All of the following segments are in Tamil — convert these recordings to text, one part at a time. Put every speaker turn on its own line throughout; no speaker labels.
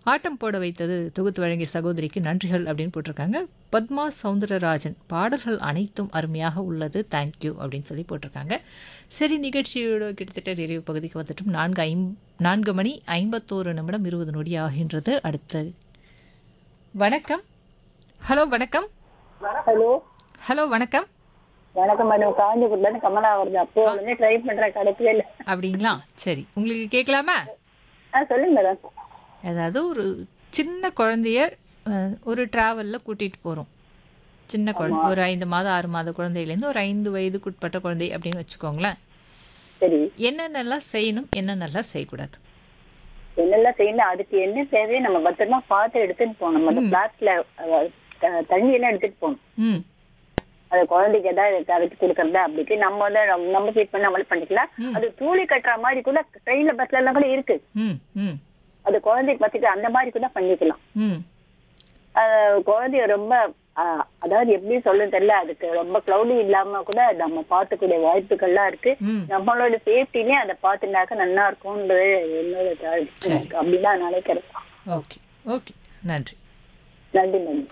ஆட்டம் போட வைத்தது தொகுத்து வழங்கிய சகோதரிக்கு நன்றிகள் அப்படின்னு போட்டிருக்காங்க பத்மா சவுந்தரராஜன் பாடல்கள் அனைத்தும் அருமையாக உள்ளது தேங்க்யூ அப்படின்னு சொல்லி போட்டிருக்காங்க சரி நிகழ்ச்சியோட கிட்டத்தட்ட நிறைவு பகுதிக்கு வந்துட்டும் நான்கு ஐம் நான்கு மணி ஐம்பத்தோரு நிமிடம் இருபது நொடி ஆகின்றது அடுத்த வணக்கம் ஹலோ வணக்கம்
ஹலோ
ஹலோ வணக்கம்
வணக்கம் மேடம் காஞ்சிபுரத்துல இருந்து கமலா வருது அப்போ வந்து ட்ரை பண்றேன் கிடைக்கவே இல்லை
அப்படிங்களா சரி உங்களுக்கு கேட்கலாமா
ஆ சொல்லுங்க மேடம்
அதாவது ஒரு சின்ன குழந்தைய அஹ், ஒரு ட்ராவலில் கூட்டிகிட்டு போகிறோம் சின்ன குழந்தை ஒரு ஐந்து மாதம் ஆறு மாத குழந்தையிலேருந்து ஒரு ஐந்து வயதுக்குட்பட்ட குழந்தை அப்படின்னு வச்சுக்கோங்களேன்
சரி
என்னென்னலாம் செய்யணும் என்னென்னலாம் செய்யக்கூடாது
என்னெல்லாம் செய்யணும் அதுக்கு என்ன தேவையோ நம்ம பத்திரமா பார்த்து எடுத்துட்டு போகணும் அந்த பிளாஸ்க்ல தண்ணி எல்லாம் எடுத்துட்டு போகணும்
ம்
அது குழந்தைக்கு ஏதாவது கரைச்சி கொடுக்கறதா அப்படி இப்படி நம்ம வந்து நம்ம- நம்ம ட்ரீட் பண்ண நம்மளே பண்ணிக்கலாம் அது தூளி கட்டுற மாதிரி கூட ட்ரெயின்ல பஸ்ல எல்லாம் கூட இருக்கு
ம் ம்
அது குழந்தைக்கு பத்திட்டு அந்த மாதிரி கூட பண்ணிக்கலாம்
ம்
அஹ் குழந்தைய ரொம்ப அஹ், அதாவது எப்படி சொல்ல தெரியல அதுக்கு ரொம்ப கிளவுடி இல்லாம கூட நம்ம பார்த்துக்கூடிய வாய்ப்புகள்லாம் இருக்கு
ம்
நம்மளோட சேஃப்டிலயும் அதை பார்த்துனாக்க நல்லா இருக்கும்ன்றது என்னோட தாழ்வு. எனக்கு அப்படிதான் நினைக்கிறேன்
ஓகே ஓகே நன்றி
நன்றி நன்றி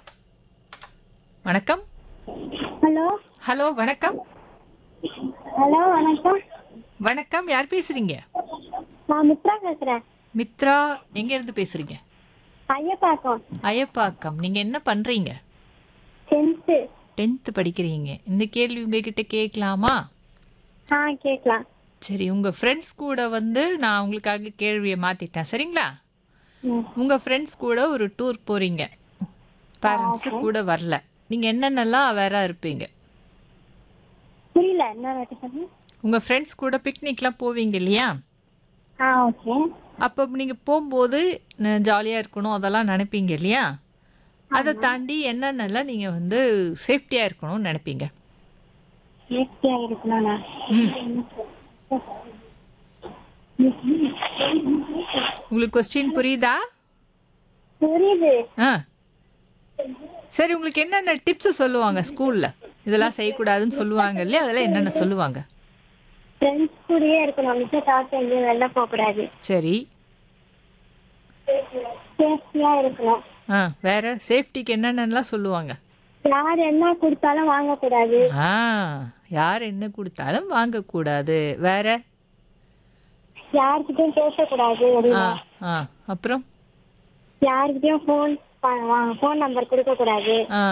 வணக்கம்
ஹலோ
ஹலோ வணக்கம்
ஹலோ வணக்கம்
வணக்கம் யார் பேசுகிறீங்க
நான் மித்ரா பேசுறேன்
மித்ரா எங்கேருந்து பேசுகிறீங்க
ஐயப்பாக்கம்
அயப்பாக்கம் நீங்கள் என்ன பண்ணுறீங்க
டென்த்து
டென்த்து படிக்கிறீங்க இந்த கேள்வி உங்ககிட்ட கேட்கலாமா
ஆ கேட்கலாம்
சரி உங்கள் ஃப்ரெண்ட்ஸ் கூட வந்து நான் உங்களுக்காக கேள்வியை மாற்றிட்டேன் சரிங்களா
ம்.
உங்கள் ஃப்ரெண்ட்ஸ் கூட ஒரு டூர் போகிறீங்க பேரண்ட்ஸு கூட வரல நீங்கள் என்னென்னலாம் வேற இருப்பீங்க
புரியல என்ன வாட்டி சொல்லுங்க
உங்கள் ஃப்ரெண்ட்ஸ் கூட பிக்னிக்லாம் போவீங்க இல்லையா
ஆ ஓகே
அப்போ நீங்கள் போகும்போது ஜாலியாக இருக்கணும் அதெல்லாம் நினைப்பீங்க இல்லையா அதை தாண்டி என்னென்னலாம் நீங்கள் வந்து சேஃப்டியாக இருக்கணும்னு நினைப்பீங்க
சேஃப்டியா இருக்கணும்ண்ணா
ம் உங்களுக்கு கொஸ்டின் புரியுதா
புரியுது
ஆ சரி உங்களுக்கு என்னென்ன டிப்ஸ் சொல்லுவாங்க ஸ்கூல்ல இதெல்லாம் செய்யக்கூடாதுன்னு சொல்லுவாங்க இல்லையா அதெல்லாம் என்னென்ன சொல்லுவாங்க
ஃப்ரெண்ட்ஸ் கூடயே இருக்கணும் மிச்ச தாத்து எங்கேயும் வெளில போகக்கூடாது
சரி
சேஃப்டியா இருக்கணும்
ஆ வேற சேஃப்டிக்கு என்னென்னலாம் சொல்லுவாங்க
யார் என்ன கொடுத்தாலும் வாங்கக்கூடாது
ஆ யார் என்ன கொடுத்தாலும் வாங்கக்கூடாது வேற
யார்கிட்டயும் பேசக்கூடாது வெளியில.
ஆ ஆ அப்புறம்
யார்கிட்டயும் ஃபோன் ஃபோன் நம்பர் கொடுக்கக்கூடாது
ஆ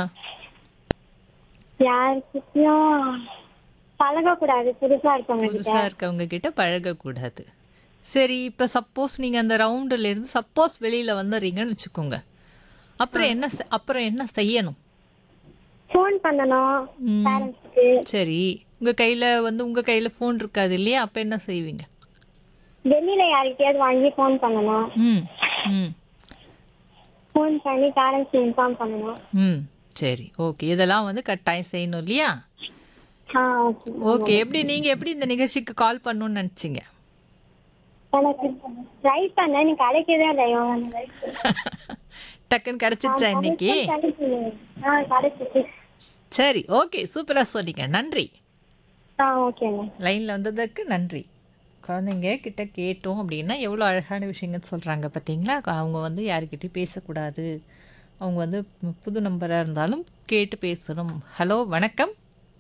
யார்கிட்டயும் பழகக்கூடாது புதுசா இருக்கவங்க கிட்ட
புதுசாக இருக்கவங்க கிட்ட பழகக்கூடாது சரி இப்போ சப்போஸ் நீங்கள் அந்த ரவுண்டுல இருந்து சப்போஸ் வெளியில் வந்துடுறீங்கன்னு வச்சுக்கோங்க அப்புறம் என்ன செ- அப்புறம் என்ன செய்யணும்
ஃபோன் பண்ணணும்
ம்.
பேரண்ட்ஸ்க்கு
சரி உங்கள் கையில் வந்து உங்கள் கையில் ஃபோன் இருக்காது இல்லையா அப்போ என்ன செய்வீங்க
வெளியில யார்கிட்டயாவது வாங்கி ஃபோன் பண்ணணும்
ம் ம்
ஃபோன் பண்ணி பேரண்ட்ஸ் இன்ஃபார்ம் பண்ணணும்
ம் சரி ஓகே இதெல்லாம் வந்து கட்டாயம் செய்யணும் இல்லையா
ஆ ஓகே
ஓகே எப்படி நீங்கள் எப்படி இந்த நிகழ்ச்சிக்கு கால் பண்ணணும்னு நினச்சிங்க
எனக்கு ட்ரை பண்ணேன் நீ கிடைக்கவே இல்லை இவங்க
டக்குன்னு கிடச்சிருச்சா இன்னைக்கு
கிடைக்குது. ஆ கிடைச்சிச்சு
சரி ஓகே சூப்பராக சொன்னீங்க நன்றி
ஆ ஓகேங்க
லைனில் வந்ததுக்கு நன்றி குழந்தைங்க கிட்ட கேட்டோம் அப்படின்னா எவ்வளோ அழகான விஷயங்கள் சொல்கிறாங்க பார்த்தீங்களா அவங்க வந்து யாருக்கிட்டையும் பேசக்கூடாது அவங்க வந்து புது நம்பராக இருந்தாலும் கேட்டு பேசணும் ஹலோ வணக்கம்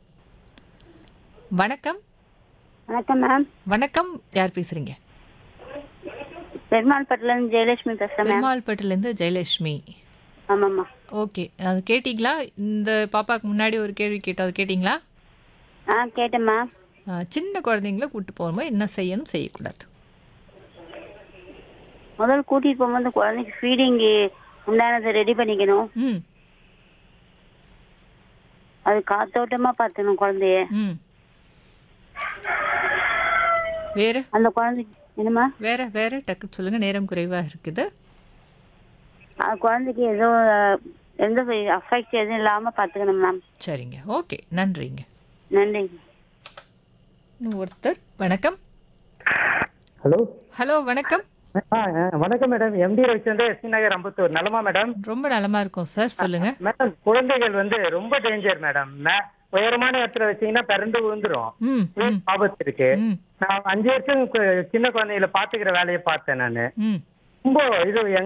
வணக்கம்
வணக்கம் மேம்
வணக்கம் யார் பேசுகிறீங்க
பெருமாள் பட்டில இருந்து ஜெயலட்சுமி பேசுறேன்
பெருமாள்பட்டிலேருந்து ஜெயலட்சுமி
ஆமாம்மா
ஓகே அது கேட்டிங்களா இந்த பாப்பாவுக்கு முன்னாடி ஒரு கேள்வி கேட்டோம் அது கேட்டிங்களா
ஆ கேட்டேம்மா
ஆ, சின்ன குழந்தைங்கள கூப்பிட்டு போகும்போது என்ன செய்யணும் செய்யக்கூடாது
முதல் கூட்டிட்டு போகும்போது குழந்தைக்கு ஃபீடிங் உண்டானதை ரெடி பண்ணிக்கணும்
ம்
அது காத்தோட்டமா பார்த்துக்கணும் குழந்தைய
ம் வேறு
அந்த குழந்தைக்கு என்னம்மா
வேற வேற டக்குன்னு சொல்லுங்க நேரம் குறைவா இருக்குது
அந்த குழந்தைக்கு ஏதோ எந்த அஃபெக்ட் எதுவும் இல்லாம பார்த்துக்கணும் மேம்
சரிங்க ஓகே நன்றிங்க
நன்றிங்க
இன்னும் ஒருத்தர் வணக்கம்
ஹலோ
ஹலோ வணக்கம்
ஆ ஆ, வணக்கம் madam MD Ravichandran SC Nagar Ambattur நலமா மேடம்
ரொம்ப நலமா இருக்கும் சார் சொல்லுங்க
மேடம் குழந்தைகள் வந்து ரொம்ப டேஞ்சர் மேடம் மே- உயரமான இடத்துல வச்சீங்கன்னா பிறண்டு விழுந்துரும்
ம் ம்
ஆபத்து இருக்கு
ம்
நான் அஞ்சு வருஷம் கு- சின்ன குழந்தைகளை பாத்துக்கிற வேலையை பார்த்தேன் நானு
ம்
ரொம்ப இது